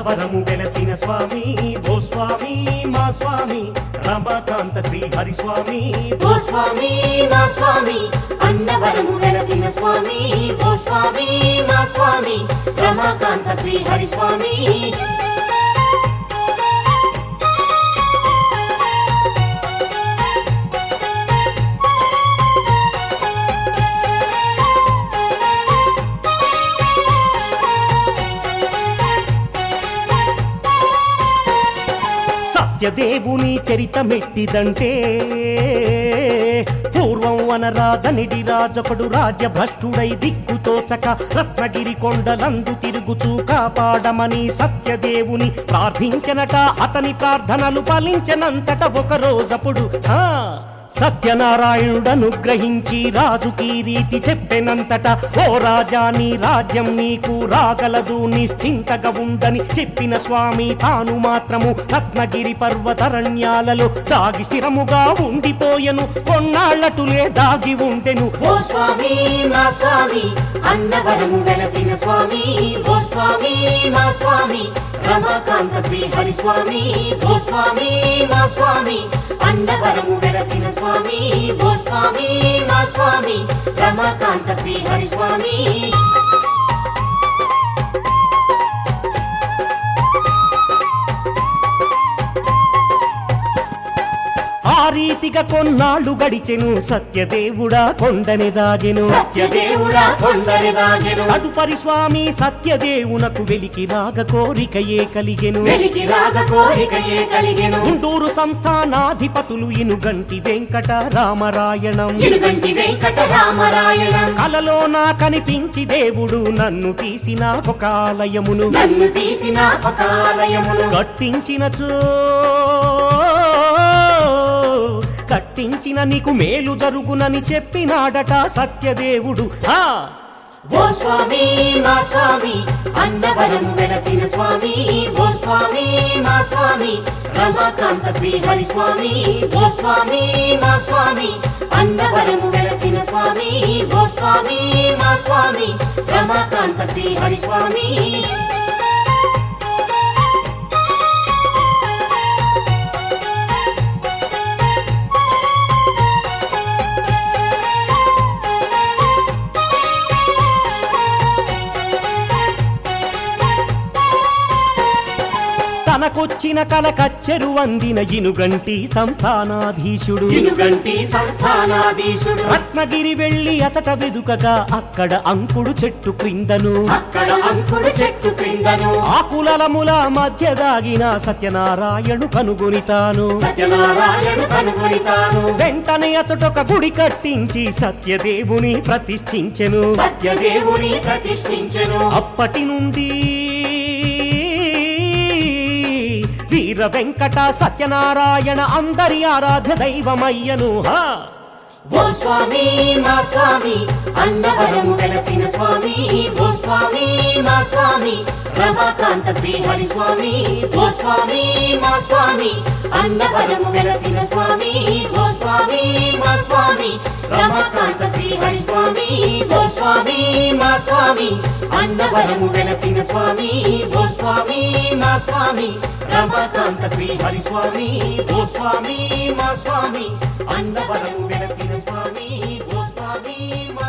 అన్నవరము వెలసిన స్వామి ఓ స్వామి మా స్వామి రమాకాంత శ్రీ హరి స్వామి ఓ స్వామి మా స్వామి అన్నవరము వెలసిన స్వామి ఓ స్వామి మా స్వామి రమాకాంత శ్రీ హరి స్వామి సత్యదేవుని చరితమెట్టిదంటే పూర్వం వనరాజనిడి రాజొకడు రాజ్యభ్రష్టుడై దిక్కుతోచక రత్నగిరి కొండలందు తిరుగుచూ కాపాడమని సత్యదేవుని ప్రార్థించనట అతని ప్రార్థనలు ఫలించనంతట ఒక రోజప్పుడు ఆ సత్యనారాయణుడనుగ్రహించి రాజుకి ఈ రీతి చెప్పెనంతట ఓ రాజా నీ రాజ్యం నీకు రాగలదు నిశ్చింతగా ఉందని చెప్పిన స్వామి తాను మాత్రము రత్నగిరి పర్వతరణ్యాలలో దాగి స్థిరముగా ఉండిపోయెను కొన్నాళ్లటులే దాగి ఉండెను ఓ స్వామి మా స్వామి అన్నవరము వెలసిన స్వామి ఓ స్వామి మా స్వామి రమాకాంత శ్రీ హరి స్వామి ఓ స్వామి మా స్వామి అన్నవరము వెలసిన స్వామి ఓ స్వామి మా స్వామి రమాకాంత శ్రీ హరి స్వామి ఆ రీతిగా కొన్నాళ్ళు గడిచెను సత్యదేవుడా కొండని దాగెను సత్యదేవుడా కొండని దాగెను తదుపరి స్వామి సత్యదేవునకు వెలికి రాగ కోరికయే కలిగెను వెలికి రాగ కోరికయే కలిగెను గుంటూరు సంస్థానాధిపతులు ఇనుగంటి వెంకట రామరాయణం ఇనుగంటి వెంకట రామరాయణం కలలో నా కనిపించి దేవుడు నన్ను తీసిన ఒక ఆలయమును నన్ను తీసిన ఒక ఆలయమును కట్టించినచో కట్టించిన నీకు మేలు జరుగునని చెప్పినాడట సత్యదేవుడు ఆ ఓ స్వామి మా స్వామి అన్నవరము వెలసిన స్వామి ఓ స్వామి మా స్వామి రమాకాంత శ్రీ హరి స్వామి ఓ స్వామి మా స్వామి అన్నవరము వెలసిన స్వామి ఓ స్వామి మా స్వామి రమాకాంత శ్రీ హరి స్వామి తనకొచ్చిన కల కచ్చెరు వందిన ఇనుగంటి సంస్థానాధీశుడు ఇనుగంటి సంస్థానాధీశుడు రత్నగిరి వెళ్ళి అచట వెదుకగా అక్కడ అంకుడు చెట్టు క్రిందను అక్కడ అంకుడు చెట్టు క్రిందను ఆకులలముల మధ్య దాగిన సత్యనారాయణు కనుగొనితాను సత్యనారాయణ కనుగొని తాను వెంటనే అచటొక గుడి కట్టించి సత్యదేవుని ప్రతిష్ఠించెను సత్యదేవుని ప్రతిష్ఠించెను అప్పటి నుండి వీర వెంకట సత్యనారాయణ అందరి ఆరాధ్య దైవమయ్యను హా ఓ స్వామి మా స్వామి అన్నవరము వెలసిన స్వామి ఓ స్వామి మా స్వామి రమాకాంత శ్రీ హరి స్వామి ఓ స్వామి మా స్వామి అన్నవరము వెలసిన స్వామి ఓ స్వామి మా స్వామి రమాకాంత శ్రీ హరి స్వామి ఓ స్వామి మా స్వామి అన్నవరము వెలసిన స్వామి ఓ స్వామి మా స్వామి రమాకాంత శ్రీ హరి స్వామి ఓ స్వామి మా స్వామి అన్నవరము వెలసిన స్వామి ఓ స్వామి మా